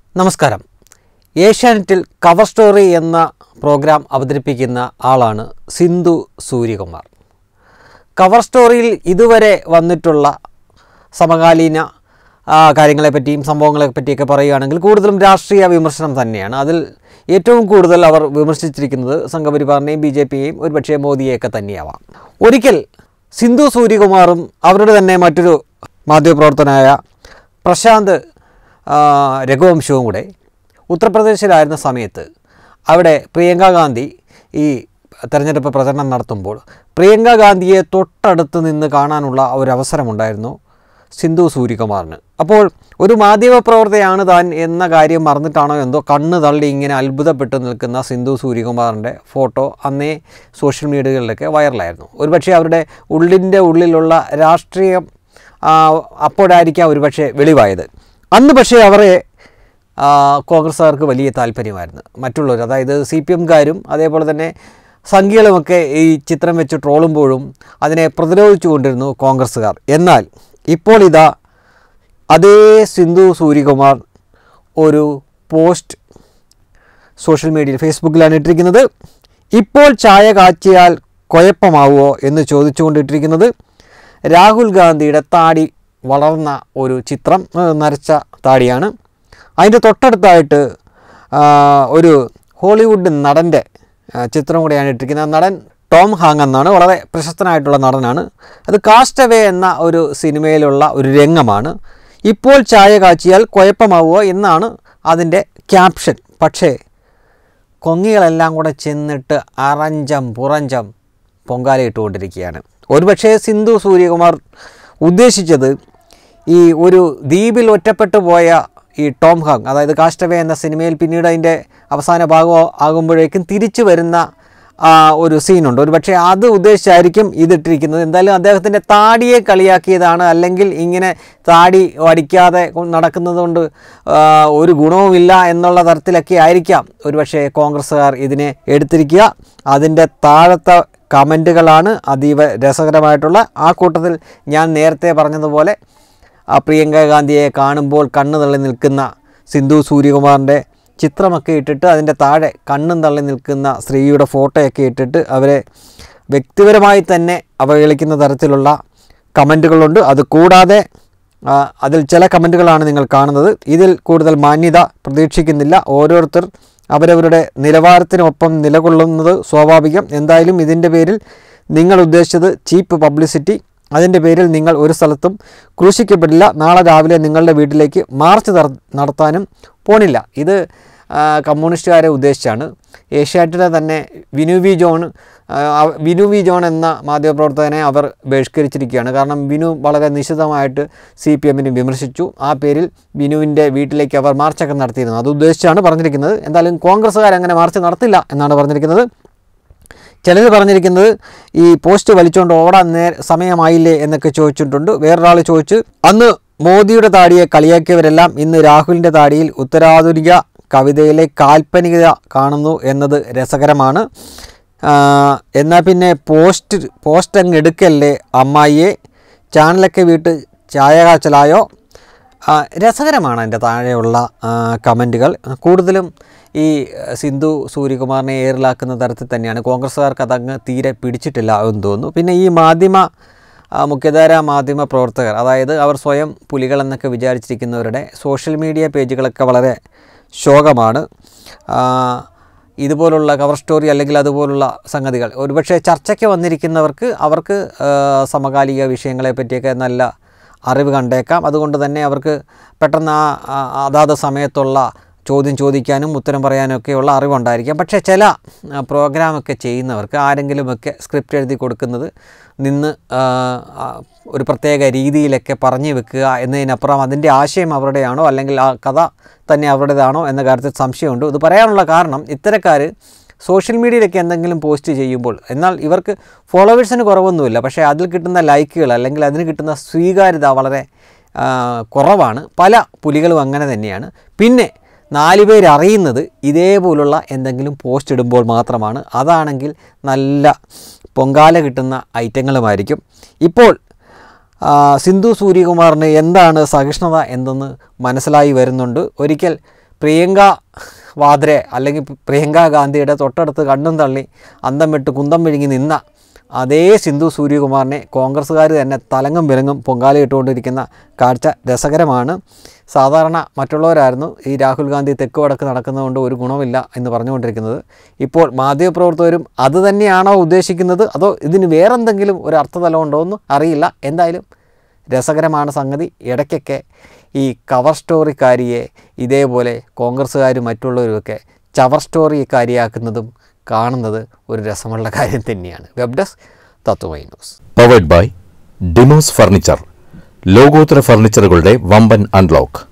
നമസ്കാരം ഏഷ്യാനെറ്റിൽ cover story എന്ന പ്രോഗ്രാം അവതരിപ്പിക്കുന്ന ആളാണ് സിന്ധു സൂര്യകുമാർ കവർ സ്റ്റോറിയിൽ ഇതുവരെ വന്നിട്ടുള്ള സമകാലീന ആ, കാര്യങ്ങളെപ്പറ്റിയും സംഭവങ്ങളെ പറ്റിയൊക്കെ പറയുകയാണെങ്കിൽ കൂടുതലും രാഷ്ട്രീയ വിമർശനം തന്നെയാണ് അതിൽ ഏറ്റവും കൂടുതൽ അവർ വിമർശിച്ചിരിക്കുന്നത് സംഘപരിവാറിനെയും ബി ജെ പിയെയും ഒരുപക്ഷെ മോദിയെയൊക്കെ തന്നെയാവാം ഒരിക്കൽ സിന്ധു സൂര്യകുമാറും അവരുടെ തന്നെ മറ്റൊരു മാധ്യമപ്രവർത്തനായ പ്രശാന്ത് ആ, രഘുവംശവും കൂടെ ഉത്തർപ്രദേശിലായിരുന്ന സമയത്ത് അവിടെ പ്രിയങ്ക ഗാന്ധി ഈ തെരഞ്ഞെടുപ്പ് പ്രചരണം നടത്തുമ്പോൾ പ്രിയങ്ക ഗാന്ധിയെ തൊട്ടടുത്ത് നിന്ന് കാണാനുള്ള ഒരു അവസരമുണ്ടായിരുന്നു സിന്ധു സൂര്യകുമാറിന് അപ്പോൾ ഒരു മാധ്യമപ്രവർത്തകയാണ് താൻ എന്ന കാര്യം മറന്നിട്ടാണോ എന്തോ കണ്ണ് തള്ളി ഇങ്ങനെ അത്ഭുതപ്പെട്ട് നിൽക്കുന്ന സിന്ധു സൂര്യകുമാറിൻ്റെ ഫോട്ടോ അന്നേ സോഷ്യൽ മീഡിയകളിലൊക്കെ വൈറലായിരുന്നു ഒരുപക്ഷെ അവരുടെ ഉള്ളിൻ്റെ ഉള്ളിലുള്ള രാഷ്ട്രീയം ആ, അപ്പോഴായിരിക്കാം ഒരുപക്ഷെ വെളിവായത് അന്ന് പക്ഷേ അവരെ ആ, കോൺഗ്രസ്സുകാർക്ക് വലിയ താല്പര്യമായിരുന്നു മറ്റുള്ളവർ അതായത് സി പി എംകാരും അതേപോലെ തന്നെ സംഘികളുമൊക്കെ ഈ ചിത്രം വെച്ച് ട്രോളുമ്പോഴും അതിനെ പ്രതിരോധിച്ചു കൊണ്ടിരുന്നു കോൺഗ്രസ്സുകാർ എന്നാൽ ഇപ്പോൾ ഇതാ അതേ സിന്ധു സൂര്യകുമാർ ഒരു പോസ്റ്റ് സോഷ്യൽ മീഡിയയിൽ ഫേസ്ബുക്കിലാണ് ഇട്ടിരിക്കുന്നത് ഇപ്പോൾ ചായ കാച്ചിയാൽ കുഴപ്പമാവുമോ എന്ന് ചോദിച്ചുകൊണ്ടിട്ടിരിക്കുന്നത് രാഹുൽ ഗാന്ധിയുടെ താടി വളർന്ന ഒരു ചിത്രം ആ, നരച്ച താടിയാണ് അതിൻ്റെ തൊട്ടടുത്തായിട്ട് ആ, ഒരു ഹോളിവുഡ് നടൻ്റെ ആ, ചിത്രം കൂടെയാണ് ഇട്ടിരിക്കുന്നത് ആ നടൻ ടോം ഹാങ് എന്നാണ് വളരെ പ്രശസ്തനായിട്ടുള്ള നടനാണ് അത് കാസ്റ്റവേ എന്ന ഒരു സിനിമയിലുള്ള ഒരു രംഗമാണ് ഇപ്പോൾ ചായ കാച്ചിയാൽ കുഴപ്പമാവുമോ എന്നാണ് അതിൻ്റെ ക്യാപ്ഷൻ പക്ഷേ കൊങ്ങികളെല്ലാം കൂടെ ചെന്നിട്ട് അറഞ്ചം പുറഞ്ചം പൊങ്കാല ഇട്ടുകൊണ്ടിരിക്കുകയാണ് ഒരുപക്ഷേ സിന്ധു സൂര്യകുമാർ ഉദ്ദേശിച്ചത് ഈ ഒരു ദ്വീപിൽ ഒറ്റപ്പെട്ടു പോയ ഈ ടോം ഹാങ് അതായത് കാസ്റ്റവേ എന്ന സിനിമയിൽ പിന്നീട് അതിൻ്റെ അവസാന ഭാഗം ആകുമ്പോഴേക്കും തിരിച്ചു വരുന്ന ആ, ഒരു സീനുണ്ട് ഒരു പക്ഷേ അത് ഉദ്ദേശിച്ചായിരിക്കും ഇതിട്ടിരിക്കുന്നത് എന്തായാലും അദ്ദേഹത്തിൻ്റെ താടിയെ കളിയാക്കിയതാണ് അല്ലെങ്കിൽ ഇങ്ങനെ താടി വടിക്കാതെ കൊ- നടക്കുന്നത് കൊണ്ട് ആ, ഒരു ഗുണവുമില്ല എന്നുള്ള തരത്തിലൊക്കെ ആയിരിക്കാം ഒരു പക്ഷേ കോൺഗ്രസ്സുകാർ ഇതിനെ എടുത്തിരിക്കുക അതിൻ്റെ താഴത്തെ കമൻറ്റുകളാണ് അതീവ രസകരമായിട്ടുള്ള ആ കൂട്ടത്തിൽ ഞാൻ നേരത്തെ പറഞ്ഞതുപോലെ ആ പ്രിയങ്ക ഗാന്ധിയെ കാണുമ്പോൾ കണ്ണ് തള്ളി നിൽക്കുന്ന സിന്ധു സൂര്യകുമാറിൻ്റെ ചിത്രമൊക്കെ ഇട്ടിട്ട് അതിൻ്റെ താഴെ കണ്ണും തള്ളി നിൽക്കുന്ന സ്ത്രീയുടെ ഫോട്ടോയൊക്കെ ഇട്ടിട്ട് അവരെ വ്യക്തിപരമായി തന്നെ അവഹേളിക്കുന്ന തരത്തിലുള്ള കമൻറ്റുകളുണ്ട് അത് കൂടാതെ ആ, അതിൽ ചില കമൻറ്റുകളാണ് നിങ്ങൾ കാണുന്നത് ഇതിൽ കൂടുതൽ മാന്യത പ്രതീക്ഷിക്കുന്നില്ല ഓരോരുത്തർ അവരവരുടെ നിലവാരത്തിനൊപ്പം നിലകൊള്ളുന്നത് സ്വാഭാവികം എന്തായാലും ഇതിൻ്റെ പേരിൽ നിങ്ങൾ ഉദ്ദേശിച്ചത് ചീപ്പ് പബ്ലിസിറ്റി അതിൻ്റെ പേരിൽ നിങ്ങൾ ഒരു സ്ഥലത്തും ക്രൂശിക്കപ്പെടില്ല നാളെ രാവിലെ നിങ്ങളുടെ വീട്ടിലേക്ക് മാർച്ച് നട- നടത്താനും പോണില്ല ഇത് ആ, കമ്മ്യൂണിസ്റ്റുകാരെ ഉദ്ദേശിച്ചാണ് ഏഷ്യാറ്റിലെ തന്നെ വിനു വി ജോൺ ആ, അവ- വിനു വി ജോൺ എന്ന മാധ്യമപ്രവർത്തകനെ അവർ ബഹിഷ്കരിച്ചിരിക്കുകയാണ് കാരണം വിനു വളരെ നിശിതമായിട്ട് സി പി എമ്മിനെ വിമർശിച്ചു ആ പേരിൽ വിനുവിൻ്റെ വീട്ടിലേക്ക് അവർ മാർച്ചൊക്കെ നടത്തിയിരുന്നു അത് ഉദ്ദേശിച്ചാണ് പറഞ്ഞിരിക്കുന്നത് എന്തായാലും കോൺഗ്രസ്സുകാർ അങ്ങനെ മാർച്ച് നടത്തില്ല എന്നാണ് പറഞ്ഞിരിക്കുന്നത് ചിലർ പറഞ്ഞിരിക്കുന്നത് ഈ പോസ്റ്റ് വലിച്ചുകൊണ്ട് ഓടാൻ നേ സമയമായില്ലേ എന്നൊക്കെ ചോദിച്ചിട്ടുണ്ട് വേറൊരാൾ ചോദിച്ചു അന്ന് മോദിയുടെ താടിയെ കളിയാക്കിയവരെല്ലാം ഇന്ന് രാഹുലിൻ്റെ താടിയിൽ ഉത്തരാധുനിക കവിതയിലെ കാൽപ്പനികത കാണുന്നു എന്നത് രസകരമാണ് ആ, എന്നാൽ പിന്നെ പോസ്റ്റ് പോസ്റ്റ് അങ്ങ് എടുക്കല്ലേ അമ്മായിയെ ചാനലൊക്കെ വീട്ട് ചായ കാച്ചലായോ ആ, രസകരമാണ് അതിൻ്റെ താഴെയുള്ള ആ, കമൻറ്റുകൾ കൂടുതലും ഈ ആ, സിന്ധു സൂര്യകുമാറിനെ ഏറിലാക്കുന്ന തരത്തിൽ തന്നെയാണ് കോൺഗ്രസ്സുകാർക്ക് അതങ്ങ് തീരെ പിടിച്ചിട്ടില്ല എന്ന് തോന്നുന്നു പിന്നെ ഈ മാധ്യമ ആ, മുഖ്യധാര മാധ്യമ പ്രവർത്തകർ അതായത് അവർ സ്വയം പുലികളെന്നൊക്കെ വിചാരിച്ചിരിക്കുന്നവരുടെ സോഷ്യൽ മീഡിയ പേജുകളൊക്കെ വളരെ ശോകമാണ് ആ, ഇതുപോലുള്ള കവർ സ്റ്റോറി അല്ലെങ്കിൽ അതുപോലുള്ള സംഗതികൾ ഒരുപക്ഷെ ചർച്ചയ്ക്ക് വന്നിരിക്കുന്നവർക്ക് അവർക്ക് ആ, സമകാലിക വിഷയങ്ങളെ പറ്റിയൊക്കെ നല്ല അറിവ് കണ്ടേക്കാം അതുകൊണ്ട് തന്നെ അവർക്ക് പെട്ടെന്ന് ആ ആ- അതാത് സമയത്തുള്ള ചോദ്യം ചോദിക്കാനും ഉത്തരം പറയാനൊക്കെയുള്ള അറിവുണ്ടായിരിക്കാം പക്ഷേ ചില ആ, പ്രോഗ്രാമൊക്കെ ചെയ്യുന്നവർക്ക് ആരെങ്കിലുമൊക്കെ സ്ക്രിപ്റ്റ് എഴുതി കൊടുക്കുന്നത് നിന്ന് ആ, ആ, ഒരു പ്രത്യേക രീതിയിലൊക്കെ പറഞ്ഞു വെക്കുക എന്നതിനപ്പുറം അതിൻ്റെ ആശയം അവരുടെയാണോ അല്ലെങ്കിൽ ആ കഥ തന്നെ അവരുടേതാണോ എന്ന കാര്യത്തിൽ സംശയമുണ്ട് ഇത് പറയാനുള്ള കാരണം ഇത്തരക്കാർ സോഷ്യൽ മീഡിയയിലൊക്കെ എന്തെങ്കിലും പോസ്റ്റ് ചെയ്യുമ്പോൾ എന്നാൽ ഇവർക്ക് ഫോളോവേഴ്സിന് കുറവൊന്നുമില്ല പക്ഷേ അതിൽ കിട്ടുന്ന ലൈക്കുകൾ അല്ലെങ്കിൽ അതിന് കിട്ടുന്ന സ്വീകാര്യത വളരെ ആ, കുറവാണ് പല പുലികളും അങ്ങനെ തന്നെയാണ് പിന്നെ നാല് പേര് അറിയുന്നത് ഇതേപോലുള്ള എന്തെങ്കിലും പോസ്റ്റ് ഇടുമ്പോൾ മാത്രമാണ് അതാണെങ്കിൽ നല്ല പൊങ്കാല കിട്ടുന്ന ഐറ്റങ്ങളുമായിരിക്കും ഇപ്പോൾ ആ, സിന്ധു സൂര്യകുമാറിന് എന്താണ് സഹിഷ്ണുത എന്തെന്ന് മനസ്സിലായി വരുന്നുണ്ട് ഒരിക്കൽ പ്രിയങ്ക വാദ്രെ അല്ലെങ്കിൽ പ്രിയങ്ക ഗാന്ധിയുടെ തൊട്ടടുത്ത് കണ്ണും തള്ളി അന്തം വിട്ട് കുന്തം വിഴുങ്ങി നിന്ന അതേ സിന്ധു സൂര്യകുമാറിനെ കോൺഗ്രസ്സുകാർ തന്നെ തലങ്ങും വിലങ്ങും പൊങ്കാലയിട്ടുകൊണ്ടിരിക്കുന്ന കാഴ്ച രസകരമാണ് സാധാരണ മറ്റുള്ളവരായിരുന്നു ഈ രാഹുൽ ഗാന്ധി തെക്ക് വടക്ക് നടക്കുന്നതുകൊണ്ട് ഒരു ഗുണമില്ല എന്ന് പറഞ്ഞുകൊണ്ടിരിക്കുന്നത് ഇപ്പോൾ മാധ്യമപ്രവർത്തകരും അത് തന്നെയാണോ ഉദ്ദേശിക്കുന്നത് അതോ ഇതിന് വേറെന്തെങ്കിലും ഒരു അർത്ഥതലം ഉണ്ടോ എന്ന് അറിയില്ല എന്തായാലും രസകരമാണ് സംഗതി ഇടയ്ക്കൊക്കെ ഈ കവർ സ്റ്റോറിക്കാരിയെ ഇതേപോലെ കോൺഗ്രസ്സുകാരും മറ്റുള്ളവരുമൊക്കെ ചവർ സ്റ്റോറിക്കാരിയാക്കുന്നതും കാണുന്നത് ഒരു രസമുള്ള കാര്യം തന്നെയാണ് web desk Tatwamayi news powered by Dimos furniture ലോകോത്തര ഫർണിച്ചറുകളുടെ വമ്പൻ അൺലോക്ക്